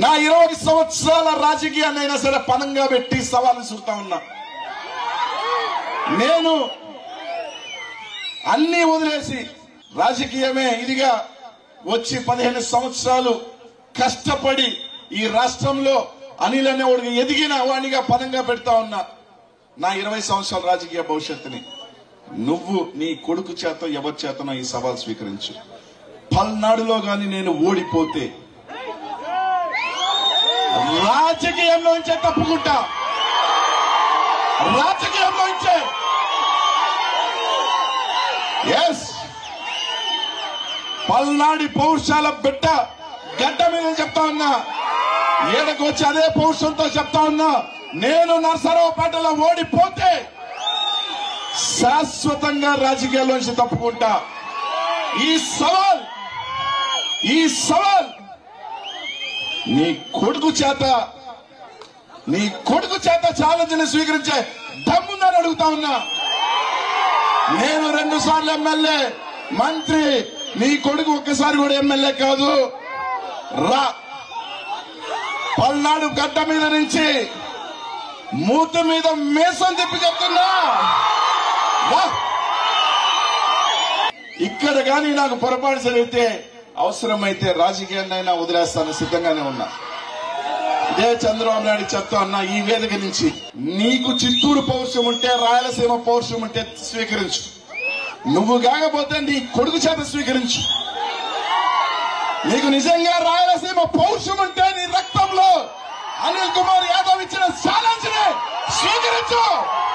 నా ఇరవై సంవత్సరాల రాజకీయాన్ని అయినా సరే పనంగా పెట్టి సవాలు చూస్తా ఉన్నా నేను అన్ని వదిలేసి రాజకీయమే ఇదిగా వచ్చి పదిహేను సంవత్సరాలు కష్టపడి ఈ రాష్ట్రంలో అనిల్ అనేవాడికి ఎదిగిన వాడిగా పనంగా పెడతా ఉన్నా నా ఇరవై సంవత్సరాల రాజకీయ భవిష్యత్తుని నువ్వు నీ కొడుకు చేత ఎవరి చేతనో ఈ సవాల్ స్వీకరించు పల్నాడులో గాని నేను ఓడిపోతే రాజకీయంలోంచే తప్పుకుంటా రాజకీయంలోంచే ఎస్ పల్నాడి పౌరుషాల బిడ్డ గడ్డ మీద చెప్తా ఉన్నా ఏడకు వచ్చి అదే పౌరుషంతో చెప్తా ఉన్నా నేను నర్సరావుపేటలో ఓడిపోతే శాశ్వతంగా రాజకీయాల్లోంచి తప్పుకుంటా ఈ సవాల్ ఈ సవాల్ నీ కొడుకు చేత నీ కొడుకు చేత ఛాలెంజ్ ని స్వీకరించే దమ్ముందని అడుగుతా ఉన్నా నేను రెండు సార్లు ఎమ్మెల్యే మంత్రి నీ కొడుకు ఒక్కసారి కూడా ఎమ్మెల్యే కాదు రా పల్నాడు గడ్డ మీద నుంచి మూత మీద మేసం తిప్పి చెప్తున్నా రా. ఇక్కడ కానీ నాకు పొరపాటు జరిగితే అవసరమైతే రాజకీయాన్నైనా వదిలేస్తాను సిద్ధంగానే ఉన్నా ఇదే చంద్రబాబు నాయుడు చెప్తా అన్నా ఈ వేదిక నుంచి నీకు చిత్తూరు పౌరుషం ఉంటే రాయలసీమ పౌరుషం ఉంటే స్వీకరించు నువ్వు కాకపోతే నీ కొడుకు చేత స్వీకరించు నీకు నిజంగా రాయలసీమ పౌరుషం ఉంటే నీ రక్తంలో అనిల్ కుమార్ యాదవ్ ఇచ్చిన ఛాలెంజ్ ని స్వీకరించు